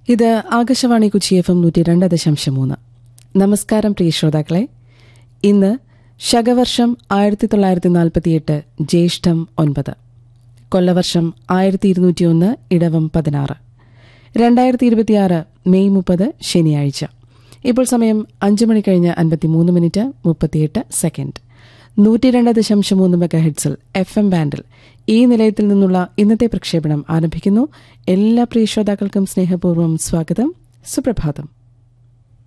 ഇത് Akashvani കുച്ചി F M നൂറ്റി രണ്ട് ദശാംശം മൂന്ന് നമസ്കാരം പ്രിയ ശ്രോതാക്കളെ ഇന്ന് ശകവർഷം ആയിരത്തി തൊള്ളായിരത്തി നാൽപ്പത്തിയെട്ട് ജ്യേഷ്ഠം ഒൻപത് കൊല്ലവർഷം ആയിരത്തി ഇരുന്നൂറ്റിയൊന്ന് ഇടവം പതിനാറ് രണ്ടായിരത്തി ഇരുപത്തിയാറ് മെയ് മുപ്പത് ശനിയാഴ്ച ഇപ്പോൾ സമയം അഞ്ച് മണി കഴിഞ്ഞ് അൻപത്തിമൂന്ന് മിനിറ്റ് മുപ്പത്തിയെട്ട് സെക്കൻഡ് നൂറ്റി രണ്ട് ദശാംശം മൂന്ന് മെഗാ ഹെഡ്സിൽ എഫ് എം ബാൻഡിൽ ഈ നിലയത്തിൽ നിന്നുള്ള ഇന്നത്തെ പ്രക്ഷേപണം ആരംഭിക്കുന്നു എല്ലാ പ്രിയ ശ്രോതാക്കൾക്കും സ്നേഹപൂർവ്വം സ്വാഗതം സുപ്രഭാതം